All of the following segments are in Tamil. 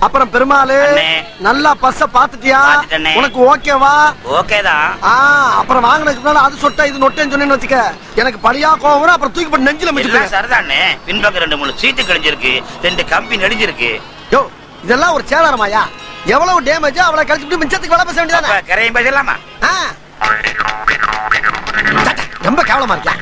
அப்புறம் பெருமாளு அண்ணே. நல்லா பஸ்ஸ பாத்துட்டியா பாத்துட்டேனே. உனக்கு ஓகேவா ஓகே தான் ஆ அப்புறம் வாங்கினதுக்கு முன்னால அது சொட்ட இது நொட்டேன்னு சொன்னேன்னு வச்சுக்க எனக்கு படியா கோவம் வரும், அப்புறம் தூக்கி போட்டு நெஞ்சில எல்லாம் மிச்சிட்டு சரிதானே பின்பக்கம் ரெண்டு மூணு சீட்டு கிழிஞ்சிருக்கு ரெண்டு கம்பி நெடிஞ்சிருக்கு யோ இதெல்லாம் ஒரு சேதாரமாயா எவ்வளவு டேமேஜ் அவளை கழிச்சுட்டு மிச்சத்துக்கு வேலை பேச அப்ப வேண்டியதானே கரையும் பேசலாமா ஆ. சட்டை, ரொம்ப கேவலமா இருக்கியா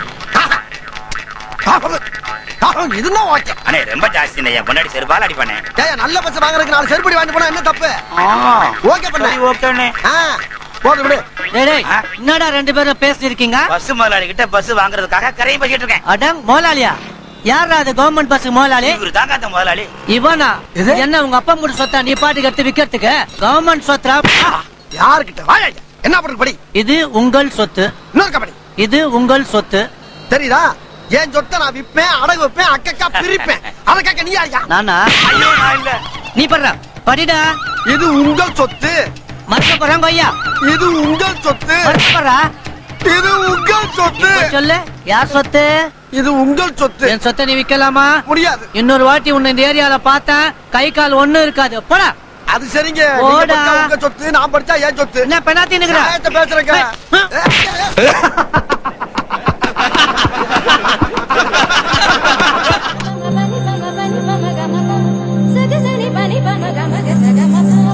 இதுதான் ஓகே அண்ணே ரொம்ப ஜாஸ்தி என் பொன்னாடி செருப்பால் அடிப்பானே ஏய் நல்ல பஸ் வாங்குறதுக்கு நாலு செருப்படி வாங்கிட்டு போனா என்ன தப்பு ஓகே பண்ண சரி, ஓகேண்ணே ஆ போது விடு டேய், டேய், ஆ? என்னடா ரெண்டு பேரும் பேசிருக்கீங்க பஸ் முதலாளி கிட்ட பஸ் வாங்குறதுக்காக கரையும் பேசிட்டு இருக்கேன் அடங் முதலாளியா யாரா அது கவர்மெண்ட் பஸ் முதலாளி இவரு தாங்க அந்த முதலாளி இவனா எது? என்ன உங்க அப்பா மூடு சொத்தா நீ பாட்டுக்கு எடுத்து விக்கிறதுக்கு கவர்மெண்ட் சொத்தா யாருக்கிட்ட வாயா என்ன பண்றது படி இது உங்கள் சொத்து இன்னொரு கபடி இது உங்கள் சொத்து தெரியுதா என் சொத்தை நான் விப்பேன் அடகு வைப்பேன் அக்கக்கா பிரிப்பேன் அத கேட்க நீ யாரியா நானா ஐயோ நான் இல்ல நீ படுற படிடா இது உங்கள் சொத்து மறக்க போறாங்க ஐயா இது உங்கள் சொத்து மறக்க போறா இது உங்கள் சொத்து இப்ப சொல்லு யார் சொத்து இது உங்கள் சொத்து என் சொத்தை நீ விக்கலாமா முடியாது இன்னொரு வாட்டி உன்னை இந்த ஏரியால பார்த்தேன் கை கால் ஒண்ணும் இருக்காது போடா அது சரிங்க நீங்க போடா. படிச்சா உங்க சொத்து நான் படிச்சா என் சொத்து என்ன பெண்ணாத்தி நிக்கிற நியாயத்தை பேசுறேங்க ஏய்,